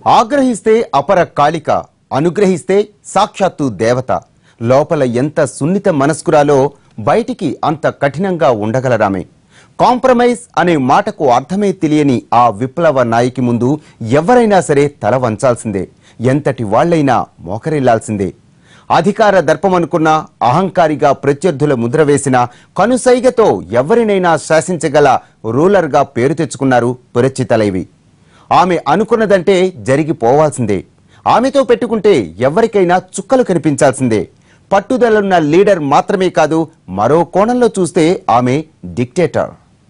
ఆగ్రహిస్తే అపర కాళిక అనుగ్రహిస్తే సాక్షాత్తు దేవత లోపల ఎంత సున్నిత మనస్కురాలో బయటికి అంత కఠినంగా ఉండగలరామే కాంప్రమైజ్ అనే మాటకు అర్థమే తెలియని ఆ విప్లవ నాయకి ముందు ఎవరైనా సరే తల వంచాల్సిందే ఎంతటి వాళ్లైనా మోకరిల్లాల్సిందే అధికార దర్పమనుకున్న అహంకారిగా ప్రత్యర్థుల ముద్ర వేసిన కనుసైగతో ఎవరినైనా శాసించగల రూలర్గా పేరు తెచ్చుకున్నారు పురచితలైవి ఆమె అనుకున్నదంటే జరిగిపోవాల్సిందే ఆమెతో పెట్టుకుంటే ఎవరికైనా చుక్కలు కనిపించాల్సిందే పట్టుదలున్న లీడర్ మాత్రమే కాదు మరో కోణంలో చూస్తే ఆమె డిక్టేటర్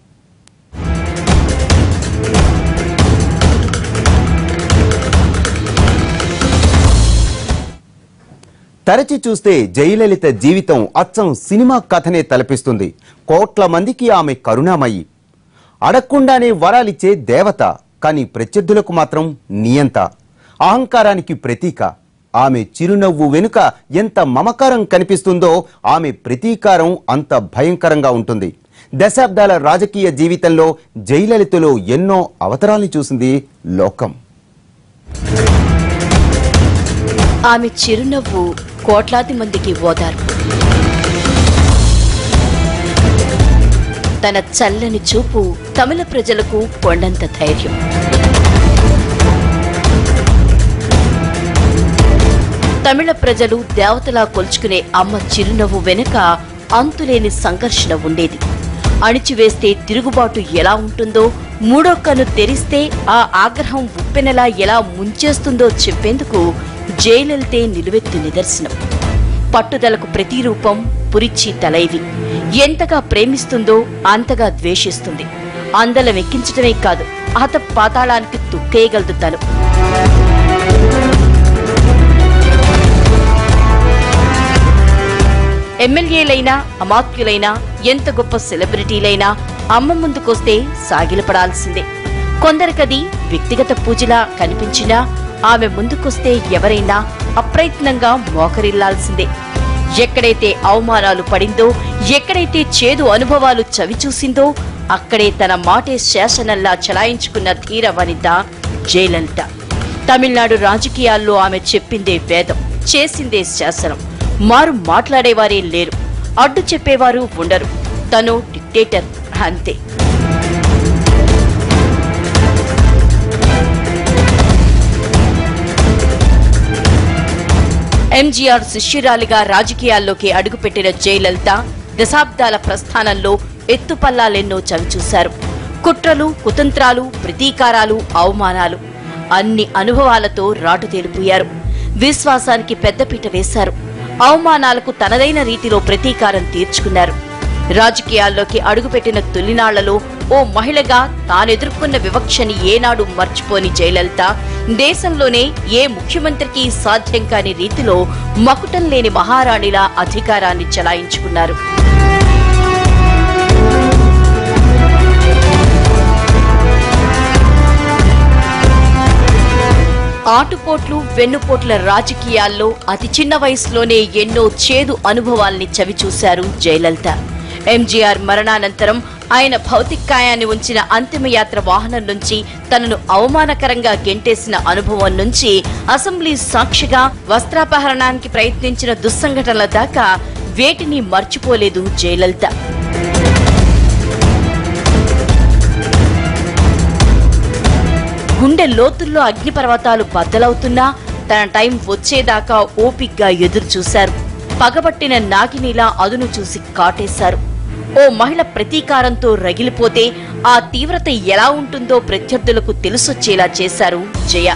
తరచి చూస్తే జయలలిత జీవితం అచ్చం సినిమా కథనే తలపిస్తుంది కోట్ల మందికి ఆమె కరుణామయి అడగకుండానే వరాలిచ్చే దేవత కానీ ప్రత్యర్థులకు మాత్రం నియంత అహంకారానికి ప్రతీక ఆమె చిరునవ్వు వెనుక ఎంత మమకారం కనిపిస్తుందో ఆమె ప్రతీకారం అంత భయంకరంగా ఉంటుంది దశాబ్దాల రాజకీయ జీవితంలో జయలలితలో ఎన్నో అవతరాల్ని చూసింది లోకం ఆమె చిరునవ్వు కోట్లాది మందికి ఓదార్పు తన చల్లని చూపు తమిళ ప్రజలకు కొండంత ధైర్యం తమిళ ప్రజలు దేవతలా కొలుచుకునే అమ్మ చిరునవ్వు వెనుక అంతులేని సంఘర్షణ ఉండేది అణిచివేస్తే తిరుగుబాటు ఎలా ఉంటుందో మూడో కన్ను తెరిస్తే ఆ ఆగ్రహం ఉప్పెనలా ఎలా ముంచేస్తుందో చెప్పేందుకు జయలలితే నిలువెత్తు నిదర్శనం పట్టుదలకు ప్రతిరూపం పురిచి తలైవి ఎంతగా ప్రేమిస్తుందో అంతగా ద్వేషిస్తుంది అందలం ఎక్కించడమే కాదు అత పాతాళానికి తుక్కేయగలదు తను ఎమ్మెల్యేలైనా అమాత్యులైనా ఎంత గొప్ప సెలబ్రిటీలైనా అమ్మ ముందుకొస్తే సాగిలపడాల్సిందే కొందరికది వ్యక్తిగత పూజలా కనిపించినా ఆమె ముందుకొస్తే ఎవరైనా అప్రయత్నంగా మోకరిల్లాల్సిందే ఎక్కడైతే అవమానాలు పడిందో ఎక్కడైతే చేదు అనుభవాలు చవిచూసిందో అక్కడే తన మాటే శాసనంలా చలాయించుకున్న ధీర వనిత జయలలిత తమిళనాడు రాజకీయాల్లో ఆమె చెప్పిందే వేదం చేసిందే శాసనం మారు మాట్లాడేవారే లేరు అడ్డు చెప్పేవారు ఉండరు తను డిక్టేటర్ అంతే ఎంజీఆర్ శిష్యురాలిగా రాజకీయాల్లోకి అడుగుపెట్టిన జయలలిత దశాబ్దాల ప్రస్థానంలో ఎత్తుపల్లాలెన్నో చవిచూశారు కుట్రలు కుతంత్రాలు ప్రతీకారాలు అవమానాలు అన్ని అనుభవాలతో రాటు తేలిపోయారు విశ్వాసానికి పెద్దపీట వేశారు అవమానాలకు తనదైన రీతిలో ప్రతీకారం తీర్చుకున్నారు రాజకీయాల్లోకి అడుగుపెట్టిన తొలినాళ్లలో ఓ మహిళగా తానెదుర్కొన్న వివక్షని ఏనాడు మర్చిపోని జయలలిత దేశంలోనే ఏ ముఖ్యమంత్రికి సాధ్యం కాని రీతిలో మకుటం లేని మహారాణిలా అధికారాన్ని చలాయించుకున్నారు ఆటుపోట్లు వెన్నుపోట్ల రాజకీయాల్లో అతి చిన్న వయసులోనే ఎన్నో చేదు అనుభవాల్ని చవిచూశారు జయలలిత ఎంజీఆర్ మరణానంతరం ఆయన భౌతికాయాన్ని ఉంచిన అంతిమయాత్ర వాహనం నుంచి తనను అవమానకరంగా గెంటేసిన అనుభవం నుంచి అసెంబ్లీ సాక్షిగా వస్త్రాపహరణానికి ప్రయత్నించిన దుస్సంఘటనల దాకా వేటిని మర్చిపోలేదు జయలలిత గుండె లోతుల్లో అగ్నిపర్వతాలు బద్దలవుతున్నా తన టైం వచ్చేదాకా ఓపిగ్గా ఎదురు చూశారు పగబట్టిన నాగినిలా అదును చూసి కాటేశారు ఓ మహిళ ప్రతీకారంతో రగిలిపోతే ఆ తీవ్రత ఎలా ఉంటుందో ప్రత్యర్థులకు తెలుసొచ్చేలా చేశారు జయ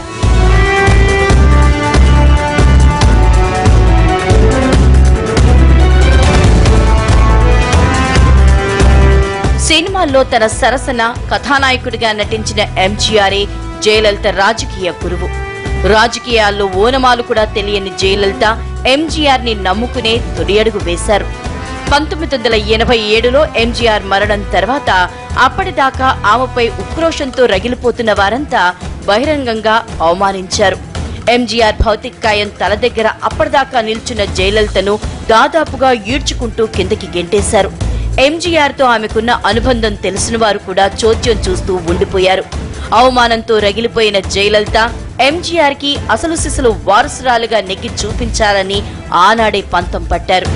సినిమాల్లో తన సరసన కథానాయకుడిగా నటించిన ఎంజీఆర్ఏ జయలలిత రాజకీయ గురువు రాజకీయాల్లో ఓనమాలు కూడా తెలియని జయలలిత ఎంజీఆర్ ని నమ్ముకునే తొలి అడుగు వేశారు పంతొమ్మిది వందల ఎనభై ఏడులో ఎంజీఆర్ మరణం తర్వాత అప్పటిదాకా ఆమెపై ఉక్రోషంతో రగిలిపోతున్న వారంతా బహిరంగంగా అవమానించారు ఎంజీఆర్ భౌతికాయం తల దగ్గర అప్పటిదాకా నిల్చున్న జయలలితను దాదాపుగా ఈడ్చుకుంటూ కిందకి గెంటేశారు ఎంజీఆర్ తో ఆమెకున్న అనుబంధం తెలిసిన వారు కూడా చోద్యం చూస్తూ ఉండిపోయారు అవమానంతో రగిలిపోయిన జయలలిత ఎంజీఆర్ కి అసలు సిసలు వారసురాలుగా నెగ్గి చూపించాలని ఆనాడే పంతం పట్టారు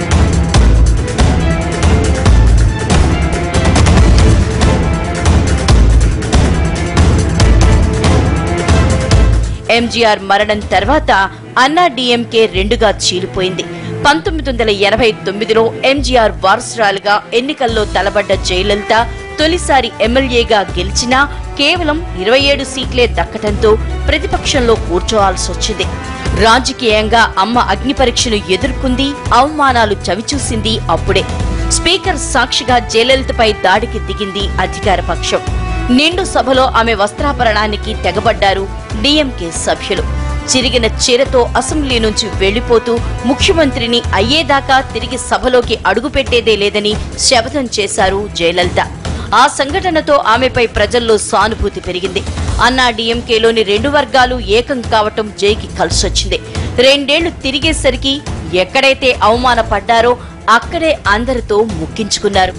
ఎంజీఆర్ మరణం తర్వాత అన్నా డీఎంకే రెండుగా చీలిపోయింది పంతొమ్మిది వందల ఎనభై తొమ్మిదిలో ఎంజీఆర్ వారసురాలుగా ఎన్నికల్లో తలబడ్డ జయలలిత తొలిసారి ఎమ్మెల్యేగా గెలిచినా కేవలం ఇరవై ఏడు సీట్లే దక్కటంతో ప్రతిపక్షంలో కూర్చోవాల్సి వచ్చింది రాజకీయంగా అమ్మ అగ్ని పరీక్షను ఎదుర్కొంది అవమానాలు చవిచూసింది అప్పుడే స్పీకర్ సాక్షిగా జయలలితపై దాడికి దిగింది అధికార పక్షం నిండు సభలో ఆమె వస్త్రాభరణానికి తెగబడ్డారు డీఎంకే సభ్యులు చిరిగిన చీరతో అసెంబ్లీ నుంచి వెళ్లిపోతూ ముఖ్యమంత్రిని అయ్యేదాకా తిరిగి సభలోకి అడుగుపెట్టేదే లేదని శపథం చేశారు జయలలిత ఆ సంఘటనతో ఆమెపై ప్రజల్లో సానుభూతి పెరిగింది అన్నా డీఎంకేలోని రెండు వర్గాలు ఏకం కావటం జైకి కలిసొచ్చింది రెండేళ్లు తిరిగేసరికి ఎక్కడైతే అవమానపడ్డారో అక్కడే అందరితో ముక్కించుకున్నారు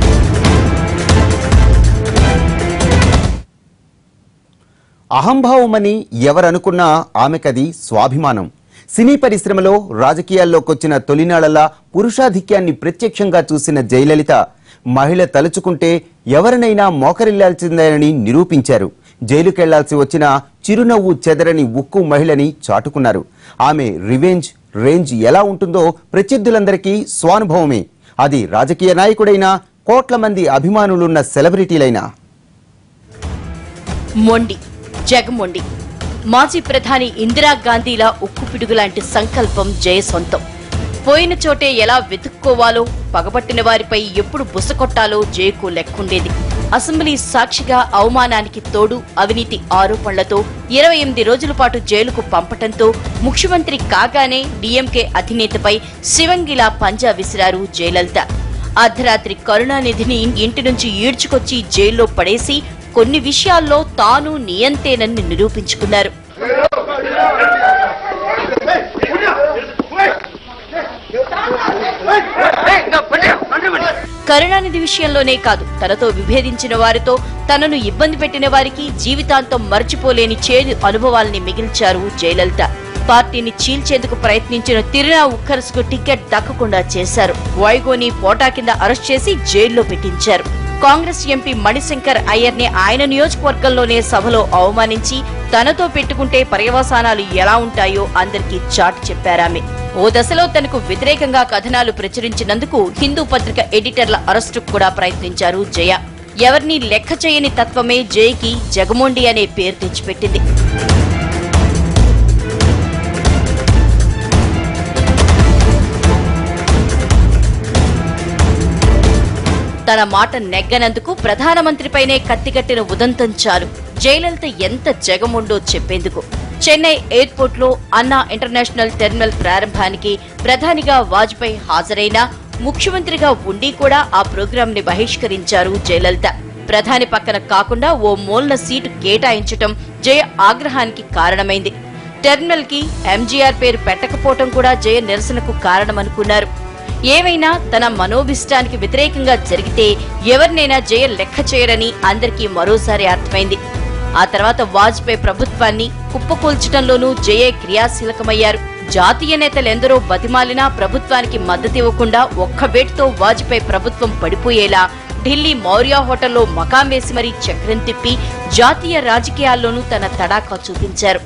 అహంభావమని ఎవరనుకున్నా ఆమెకది స్వాభిమానం సినీ పరిశ్రమలో రాజకీయాల్లోకొచ్చిన తొలినాళ్లలా పురుషాధిక్యాన్ని ప్రత్యక్షంగా చూసిన జయలలిత మహిళ తలుచుకుంటే ఎవరినైనా మోకరిల్లాల్సిందేనని నిరూపించారు జైలుకెళ్లాల్సి వచ్చిన చిరునవ్వు చెదరని ఉక్కు మహిళని చాటుకున్నారు ఆమె రివెంజ్ రేంజ్ ఎలా ఉంటుందో ప్రత్యర్థులందరికీ స్వానుభవమే అది రాజకీయ నాయకుడైనా కోట్ల మంది అభిమానులున్న సెలబ్రిటీలైనా మొండి జగమొండి మాజీ ప్రధాని ఇందిరాగాంధీలా ఉక్కు పిడుగులాంటి సంకల్పం జయ సొంతం పోయిన చోటే ఎలా వెతుక్కోవాలో పగబట్టిన వారిపై ఎప్పుడు బుసకొట్టాలో జయకు లెక్కుండేది అసెంబ్లీ సాక్షిగా అవమానానికి తోడు అవినీతి ఆరోపణలతో ఇరవై ఎనిమిది రోజుల పాటు జైలుకు పంపటంతో ముఖ్యమంత్రి కాగానే డీఎంకే అధినేతపై శివంగిలా పంజా విసిరారు జయలలిత అర్ధరాత్రి కరుణానిధిని ఇంటి నుంచి ఈడ్చుకొచ్చి జైల్లో పడేసి కొన్ని విషయాల్లో తాను నియంతేనని నిరూపించుకున్నారు కరుణానిధి విషయంలోనే కాదు తనతో విభేదించిన వారితో తనను ఇబ్బంది పెట్టిన వారికి జీవితాంతం మర్చిపోలేని చేదు అనుభవాల్ని మిగిల్చారు జయలలిత పార్టీని చీల్చేందుకు ప్రయత్నించిన తిరునా ఉక్కరసుకు టికెట్ దక్కకుండా చేశారు వైగోని పోటా కింద అరెస్ట్ చేసి జైల్లో పెట్టించారు కాంగ్రెస్ ఎంపీ మణిశంకర్ అయ్యర్ని ఆయన నియోజకవర్గంలోనే సభలో అవమానించి తనతో పెట్టుకుంటే పర్యవసానాలు ఎలా ఉంటాయో అందరికీ చాటి చెప్పారామె ఓ దశలో తనకు వ్యతిరేకంగా కథనాలు ప్రచురించినందుకు హిందూ పత్రిక ఎడిటర్ల అరెస్టుకు కూడా ప్రయత్నించారు జయ ఎవరిని లెక్క చేయని తత్వమే జయకి జగమొండి అనే పేరు తెచ్చిపెట్టింది తన మాట నెగ్గనందుకు ప్రధానమంత్రిపైనే కత్తికట్టిన ఉదంతం చాలు జయలలిత ఎంత జగముండో చెప్పేందుకు చెన్నై ఎయిర్పోర్ట్ లో అన్నా ఇంటర్నేషనల్ టెర్మినల్ ప్రారంభానికి ప్రధానిగా వాజ్పేయి హాజరైనా ముఖ్యమంత్రిగా ఉండి కూడా ఆ ప్రోగ్రాం ని బహిష్కరించారు జయలలిత ప్రధాని పక్కన కాకుండా ఓ మూలన సీటు కేటాయించటం జయ ఆగ్రహానికి కారణమైంది టెర్మినల్ కి ఎంజీఆర్ పేరు పెట్టకపోవటం కూడా జయ నిరసనకు కారణమనుకున్నారు ఏమైనా తన మనోభిష్టానికి వ్యతిరేకంగా జరిగితే ఎవరినైనా జయ లెక్క చేయరని అందరికీ మరోసారి అర్థమైంది ఆ తర్వాత వాజ్పేయి ప్రభుత్వాన్ని కుప్పకూల్చడంలోనూ జయే క్రియాశీలకమయ్యారు జాతీయ నేతలెందరో బతిమాలినా ప్రభుత్వానికి మద్దతివ్వకుండా ఒక్క వేటుతో వాజ్పేయి ప్రభుత్వం పడిపోయేలా ఢిల్లీ మౌర్య హోటల్లో మకాం వేసి మరీ చక్రం తిప్పి జాతీయ రాజకీయాల్లోనూ తన తడాకా చూపించారు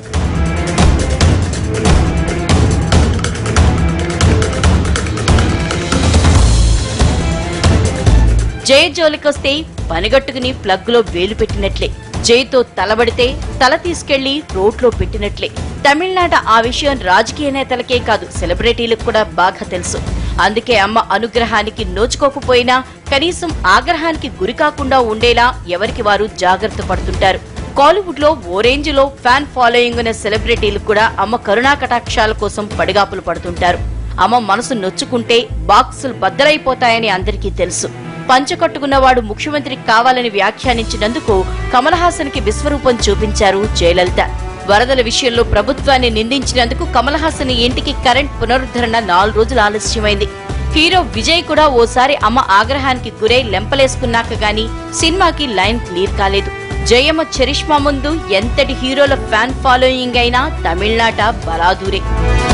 జయ జోలికొస్తే పనిగట్టుకుని ప్లగ్లో వేలు పెట్టినట్లే జయతో తలబడితే తల తీసుకెళ్లి రోడ్లో పెట్టినట్లే తమిళనాట ఆ విషయం రాజకీయ నేతలకే కాదు సెలబ్రిటీలకు కూడా బాగా తెలుసు అందుకే అమ్మ అనుగ్రహానికి నోచుకోకపోయినా కనీసం ఆగ్రహానికి గురి కాకుండా ఉండేలా ఎవరికి వారు జాగ్రత్త పడుతుంటారు కాలీవుడ్ లో ఓ రేంజ్ లో ఫ్యాన్ ఫాలోయింగ్ ఉన్న సెలబ్రిటీలు కూడా అమ్మ కరుణా కటాక్షాల కోసం పడిగాపులు పడుతుంటారు అమ్మ మనసు నొచ్చుకుంటే బాక్సులు బద్దలైపోతాయని అందరికీ తెలుసు పంచకట్టుకున్నవాడు ముఖ్యమంత్రి కావాలని వ్యాఖ్యానించినందుకు కమల్ హాసన్ కి విశ్వరూపం చూపించారు జయలలిత వరదల విషయంలో ప్రభుత్వాన్ని నిందించినందుకు కమల్ హాసన్ ఇంటికి కరెంట్ పునరుద్ధరణ నాలుగు రోజులు ఆలస్యమైంది హీరో విజయ్ కూడా ఓసారి అమ్మ ఆగ్రహానికి గురై లెంపలేసుకున్నాక గాని సినిమాకి లైన్ క్లియర్ కాలేదు జయమ్మ చరిష్మా ముందు ఎంతటి హీరోల ఫ్యాన్ ఫాలోయింగ్ అయినా తమిళనాట బలాదూరే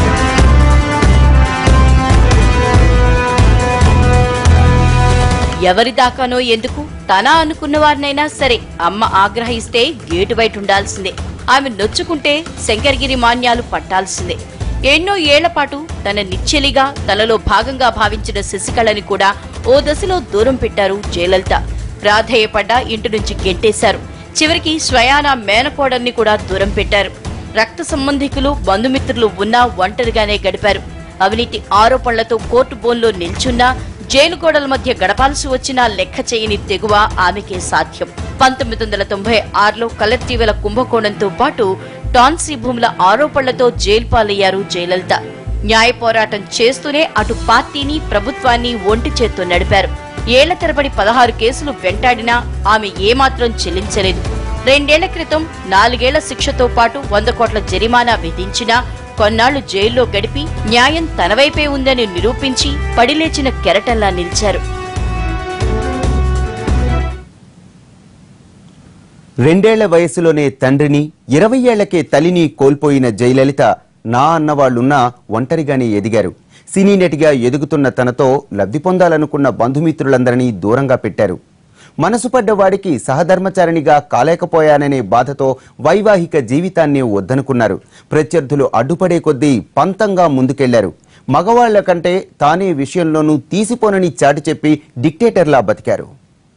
ఎవరి దాకానో ఎందుకు తన అనుకున్న వారినైనా సరే అమ్మ ఆగ్రహిస్తే గేటు బయట ఉండాల్సిందే ఆమె నొచ్చుకుంటే శంకరగిరి మాన్యాలు పట్టాల్సిందే ఎన్నో ఏళ్ల పాటు తన నిచ్చెలిగా తనలో భాగంగా భావించిన శశికళని కూడా ఓ దశలో దూరం పెట్టారు జయలలిత ప్రాధేయపడ్డ ఇంటి నుంచి గెంటేశారు చివరికి స్వయాన మేనకోడల్ని కూడా దూరం పెట్టారు రక్త సంబంధికులు బంధుమిత్రులు ఉన్నా ఒంటరిగానే గడిపారు అవినీతి ఆరోపణలతో కోర్టు బోన్లో నిల్చున్నా జైలు గోడల మధ్య గడపాల్సి వచ్చినా లెక్క చేయని తెగువ ఆమెకే సాధ్యం పంతొమ్మిది వందల తొంభై ఆరులో కలర్ టీవీల కుంభకోణంతో పాటు టాన్సీ భూముల ఆరోపణలతో జైలు పాలయ్యారు జయలలిత న్యాయ పోరాటం చేస్తూనే అటు పార్టీని ప్రభుత్వాన్ని ఒంటి చేత్తో నడిపారు ఏళ్ల తరబడి పదహారు కేసులు వెంటాడినా ఆమె ఏమాత్రం చెల్లించలేదు రెండేళ్ల క్రితం నాలుగేళ్ల శిక్షతో పాటు వంద కోట్ల జరిమానా విధించినా కొన్నాళ్లు జైల్లో గడిపి న్యాయం తన వైపే ఉందని నిరూపించి పడిలేచిన కెరటంలా నిలిచారు రెండేళ్ల వయసులోనే తండ్రిని ఇరవై ఏళ్లకే తల్లిని కోల్పోయిన జయలలిత నా అన్నవాళ్లున్నా ఒంటరిగానే ఎదిగారు సినీ నటిగా ఎదుగుతున్న తనతో లబ్ధి పొందాలనుకున్న బంధుమిత్రులందరినీ దూరంగా పెట్టారు మనసు పడ్డ వాడికి సహధర్మచారిణిగా కాలేకపోయాననే బాధతో వైవాహిక జీవితాన్ని వద్దనుకున్నారు ప్రత్యర్థులు అడ్డుపడే కొద్దీ పంతంగా ముందుకెళ్లారు మగవాళ్ల కంటే తానే విషయంలోనూ తీసిపోనని చాటి చెప్పి డిక్టేటర్లా బతికారు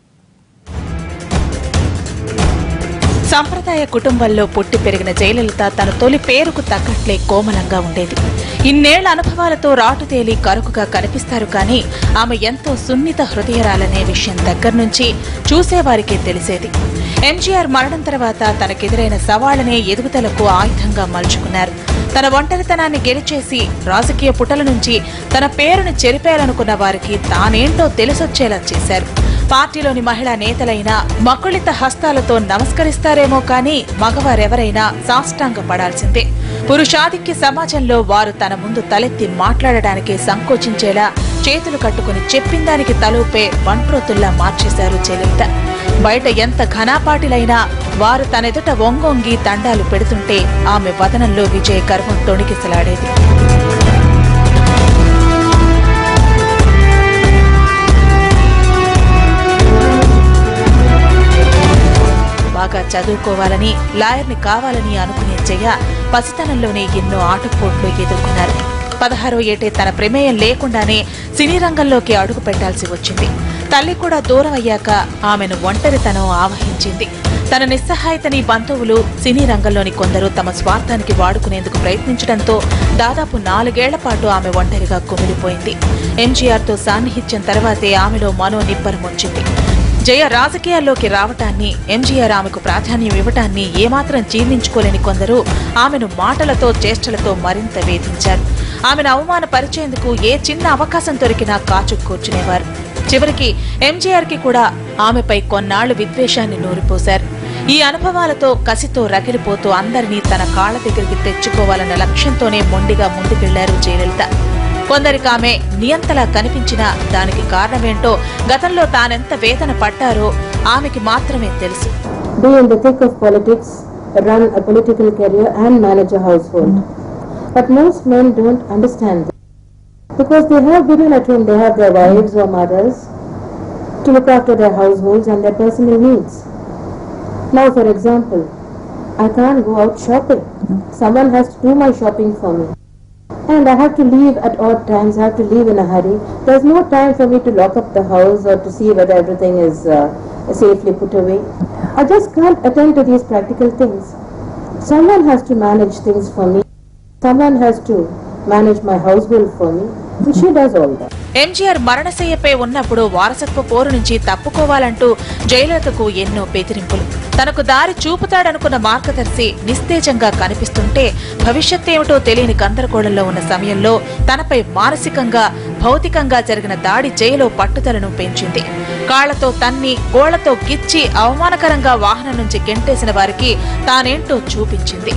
సంప్రదాయ కుటుంబంలో పుట్టి పెరిగిన జయలలిత తన తొలి పేరుకు తగ్గట్లే కోమలంగా ఉండేది ఇన్నేళ్ల అనుభవాలతో రాటుతేలి కరుకుగా కనిపిస్తారు కానీ ఆమె ఎంతో సున్నిత హృదయరాలనే విషయం దగ్గర నుంచి చూసేవారికే తెలిసేది ఎంజీఆర్ మరణం తర్వాత తనకెదురైన సవాళ్లనే ఎదుగుదలకు ఆయుధంగా మలుచుకున్నారు తన ఒంటరితనాన్ని గెలిచేసి రాజకీయ పుటల నుంచి తన పేరును చెరిపేయాలనుకున్న వారికి తానేంటో తెలిసొచ్చేలా చేశారు పార్టీలోని మహిళా నేతలైనా మకుళిత హస్తాలతో నమస్కరిస్తారేమో కానీ మగవారెవరైనా సాష్టాంగ పడాల్సిందే పురుషాధిక్య సమాజంలో వారు తన ముందు తలెత్తి మాట్లాడడానికి సంకోచించేలా చేతులు కట్టుకుని చెప్పిందానికి తలూపే బంట్రోతుల్లా మార్చేశారు జయలలిత బయట ఎంత ఘనాపాటిలైనా వారు తనెదుట వంగొంగి దండాలు పెడుతుంటే ఆమె వదనంలో విజయ గర్వం తొణికిసలాడేది బాగా చదువుకోవాలని లాయర్ని కావాలని అనుకునే జయ పసితనంలోనే ఎన్నో ఆటపోట్లు ఎదుర్కొన్నారు పదహారో ఏటే తన ప్రమేయం లేకుండానే సినీ రంగంలోకి అడుగు పెట్టాల్సి వచ్చింది తల్లి కూడా దూరం అయ్యాక ఆమెను ఒంటరితనం ఆవహించింది తన నిస్సహాయతని బంధువులు సినీ రంగంలోని కొందరు తమ స్వార్థానికి వాడుకునేందుకు ప్రయత్నించడంతో దాదాపు నాలుగేళ్ల పాటు ఆమె ఒంటరిగా కుమిలిపోయింది ఎంజీఆర్తో సాన్నిహిత్యం తర్వాతే ఆమెలో మనో నిబ్బరం వచ్చింది జయ రాజకీయాల్లోకి రావటాన్ని ఎంజీఆర్ ఆమెకు ప్రాధాన్యం ఇవ్వటాన్ని ఏమాత్రం జీర్ణించుకోలేని కొందరు ఆమెను మాటలతో చేష్టలతో మరింత వేధించారు ఆమెను అవమానపరిచేందుకు ఏ చిన్న అవకాశం దొరికినా కాచు కూర్చునేవారు చివరికి ఎంజీఆర్ కి కూడా ఆమెపై కొన్నాళ్లు విద్వేషాన్ని నూరిపోశారు ఈ అనుభవాలతో కసితో రగిలిపోతూ అందరినీ తన కాళ్ల దగ్గరికి తెచ్చుకోవాలన్న లక్ష్యంతోనే మొండిగా ముందుకెళ్లారు జయలలిత కొందరికి ఆమె నియంతలా కనిపించినా దానికి కారణమేంటో గతంలో తానెంత వేదన పడ్డారో ఆమెకి మాత్రమే తెలుసు be in the thick of politics, run a political career and manage a household. But most men don't understand this. Because they have women at home, they have their wives or mothers to look after their households and their personal needs. Now, for example, I can't go out shopping. Someone has to do my shopping for me. And I have to leave at odd times, I have to leave in a hurry. There's no time for me to lock up the house or to see whether everything is uh, safely put away. I just can't attend to these practical things. Someone has to manage things for me. Someone has to manage my household for me. And she does all that. MGR మరణశయ్యపై ఉన్నప్పుడు వారసత్వ పోరు నుంచి తప్పుకోవాలంటూ జయలలితకు ఎన్నో బెదిరింపులు తనకు దారి చూపుతాడనుకున్న మార్గదర్శి నిస్తేజంగా కనిపిస్తుంటే భవిష్యత్ ఏమిటో తెలియని గందరగోళంలో ఉన్న సమయంలో తనపై మానసికంగా భౌతికంగా జరిగిన దాడి జయలో పట్టుదలను పెంచింది కాళ్లతో తన్ని గోళ్లతో గిచ్చి అవమానకరంగా వాహనం నుంచి గెంటేసిన వారికి తానేంటో చూపించింది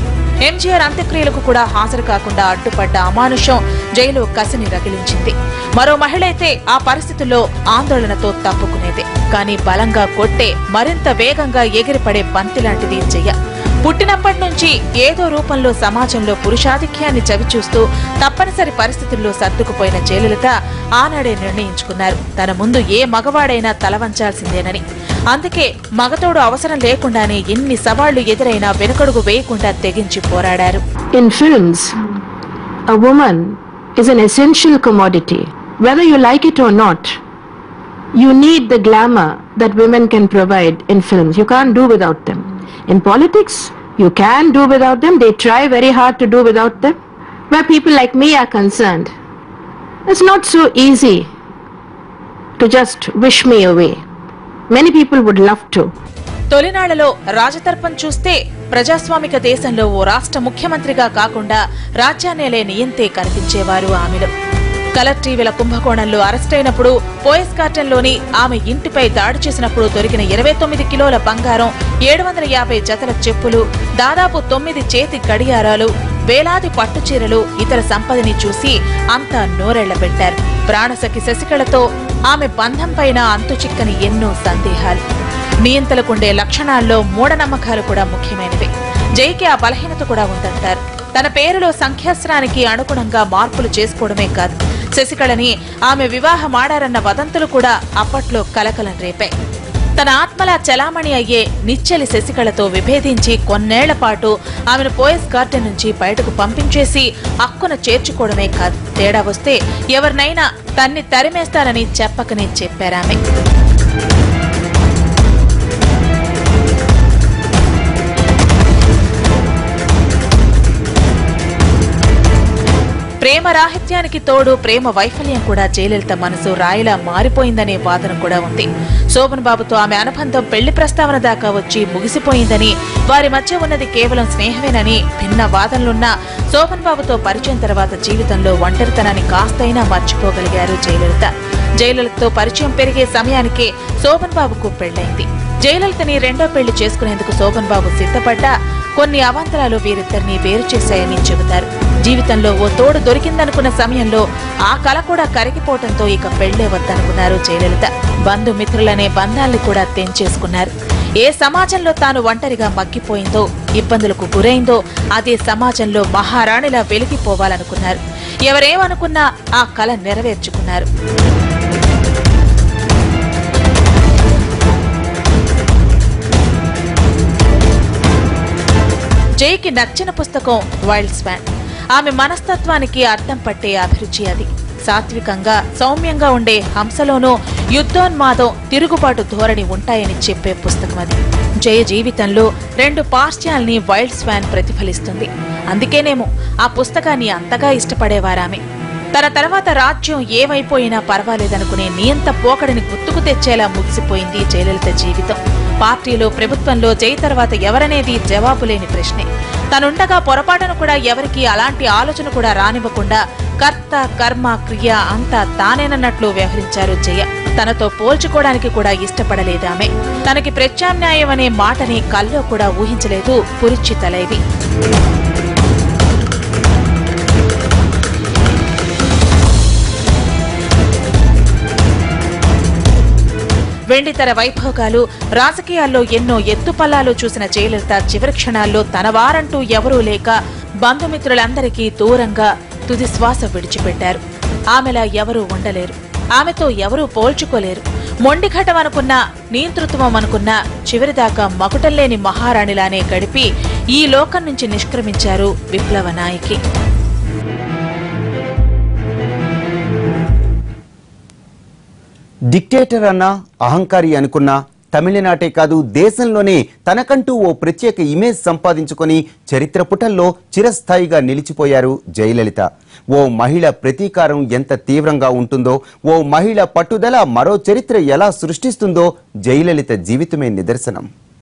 ఎంజీఆర్ అంత్యక్రియలకు కూడా హాజరు కాకుండా అడ్డుపడ్డ అమానుషం జైలు కసిని రగిలించింది మరో మహిళ అయితే ఆ పరిస్థితుల్లో ఆందోళనతో తప్పుకునేదే కానీ బలంగా కొట్టే మరింత వేగంగా ఎగిరిపడే బంతి లాంటిది జయ పుట్టినప్పటి నుంచి ఏదో రూపంలో సమాజంలో పురుషాధిక్యాన్ని చవిచూస్తూ తప్పనిసరి పరిస్థితుల్లో సర్దుకుపోయిన జయలలిత ఆనాడే నిర్ణయించుకున్నారు తన ముందు ఏ మగవాడైనా తలవంచాల్సిందేనని అందుకే మగతోడు అవసరం లేకుండానే ఎన్ని సవాళ్లు ఎదురైనా వెనుకడుగు వేయకుండా తెగించి పోరాడారు In films, a woman is an essential commodity. Whether you like it or not, you need the glamour that women can provide in films. You can't do without them. In politics, you can do without them. They try very hard to do without them. Where people like me are concerned, it's not so easy to just wish me away. Many people would love to. తొలినాళ్లలో రాజతర్పం చూస్తే ప్రజాస్వామిక దేశంలో ఓ రాష్ట్ర ముఖ్యమంత్రిగా కాకుండా రాజ్యాన్నేలే నియంతే కనిపించేవారు ఆమెలో colour టీవీల కుంభకోణంలో అరెస్టైనప్పుడు పోయస్ గార్డెన్లోని ఆమె ఇంటిపై దాడి చేసినప్పుడు దొరికిన ఇరవై తొమ్మిది కిలోల బంగారం ఏడు వందల యాభై జతల చెప్పులు దాదాపు తొమ్మిది చేతి గడియారాలు వేలాది పట్టు చీరలు ఇతర సంపదని చూసి అంతా నోరెళ్లబెట్టారు ప్రాణసఖి శశికళతో ఆమె బంధంపైన అంతుచిక్కని ఎన్నో సందేహాలు నియంతలకుండే లక్షణాల్లో మూఢనమ్మకాలు కూడా ముఖ్యమైనవి జైకి ఆ బలహీనత కూడా ఉందంటారు తన పేరులో సంఖ్యాస్త్రానికి అనుగుణంగా మార్పులు చేసుకోవడమే కాదు శశికళని ఆమె వివాహమాడారన్న వదంతులు కూడా అప్పట్లో కలకలం రేపాయి తన ఆత్మలా చలామణి అయ్యే నిచ్చెలి శశికళతో విభేదించి కొన్నేళ్ల పాటు ఆమెను పోయస్ గార్డెన్ నుంచి బయటకు పంపించేసి హక్కున చేర్చుకోవడమే కాదు తేడా వస్తే ఎవరినైనా తన్ని తరిమేస్తానని చెప్పకనే చెప్పారామె ప్రేమ రాహిత్యానికి తోడు ప్రేమ వైఫల్యం కూడా జయలలిత మనసు రాయిలా మారిపోయిందనే వాదన కూడా ఉంది శోభన్ బాబుతో ఆమె అనుబంధం పెళ్లి ప్రస్తావన దాకా వచ్చి ముగిసిపోయిందని వారి మధ్య ఉన్నది కేవలం స్నేహమేనని భిన్న వాదనలున్నా శోభన్ బాబుతో పరిచయం తర్వాత జీవితంలో ఒంటరితనాన్ని కాస్తైనా మర్చిపోగలిగారు జయలలిత జయలలితతో పరిచయం పెరిగే సమయానికే శోభన్ బాబుకు పెళ్లైంది జయలలితని రెండో పెళ్లి చేసుకునేందుకు శోభన్ బాబు సిద్ధపడ్డా కొన్ని అవాంతరాలు వీరిద్దరిని వేరు చేశాయని చెబుతారు జీవితంలో ఓ తోడు దొరికిందనుకున్న సమయంలో ఆ కల కూడా కరిగిపోవటంతో ఇక పెళ్లే వద్దనుకున్నారు జయలలిత బంధుమిత్రులనే బంధాల్ని కూడా తెంచేసుకున్నారు ఏ సమాజంలో తాను ఒంటరిగా మగ్గిపోయిందో ఇబ్బందులకు గురైందో అదే సమాజంలో మహారాణిలా వెలిగిపోవాలనుకున్నారు ఎవరేమనుకున్నా ఆ కల నెరవేర్చుకున్నారు జైకి నచ్చిన పుస్తకం వైల్డ్ స్పాన్ ఆమె మనస్తత్వానికి అర్థం పట్టే అభిరుచి అది సాత్వికంగా సౌమ్యంగా ఉండే హంసలోనూ యుద్ధోన్మాదం తిరుగుబాటు ధోరణి ఉంటాయని చెప్పే పుస్తకం అది జయ జీవితంలో రెండు పార్శ్యాల్ని వైల్డ్ స్వాన్ ప్రతిఫలిస్తుంది అందుకేనేమో ఆ పుస్తకాన్ని అంతగా ఇష్టపడేవారామె తన తర్వాత రాజ్యం ఏమైపోయినా పర్వాలేదనుకునే నియంత పోకడిని గుర్తుకు తెచ్చేలా ముగిసిపోయింది జయలలిత జీవితం పార్టీలో ప్రభుత్వంలో జై తర్వాత ఎవరనేది జవాబు లేని ప్రశ్నే తనుండగా పొరపాటును కూడా ఎవరికి అలాంటి ఆలోచన కూడా రానివ్వకుండా కర్త కర్మ క్రియ అంతా తానేనన్నట్లు వ్యవహరించారు జయ తనతో పోల్చుకోవడానికి కూడా ఇష్టపడలేదామె తనకి ప్రత్యామ్నాయం అనే మాటని కల్లో కూడా ఊహించలేదు పురిచి తలైవి వెండితెర వైభోగాలు రాజకీయాల్లో ఎన్నో ఎత్తుపల్లాలు చూసిన జయలలిత చివరి క్షణాల్లో తన వారంటూ ఎవరూ లేక బంధుమిత్రులందరికీ దూరంగా తుది శ్వాస విడిచిపెట్టారు ఆమెలా ఎవరూ ఉండలేరు ఆమెతో ఎవరూ పోల్చుకోలేరు మొండిఘటం అనుకున్నా నియంతృత్వం అనుకున్నా చివరిదాకా మకుటంలేని మహారాణిలానే గడిపి ఈ లోకం నుంచి నిష్క్రమించారు విప్లవ నాయకి డిక్టేటర్ అన్న అహంకారి అనుకున్న తమిళనాటే కాదు దేశంలోనే తనకంటూ ఓ ప్రత్యేక ఇమేజ్ సంపాదించుకొని చరిత్ర పుటల్లో చిరస్థాయిగా నిలిచిపోయారు జయలలిత ఓ మహిళ ప్రతీకారం ఎంత తీవ్రంగా ఉంటుందో ఓ మహిళ పట్టుదల మరో చరిత్ర ఎలా సృష్టిస్తుందో జయలలిత జీవితమే నిదర్శనం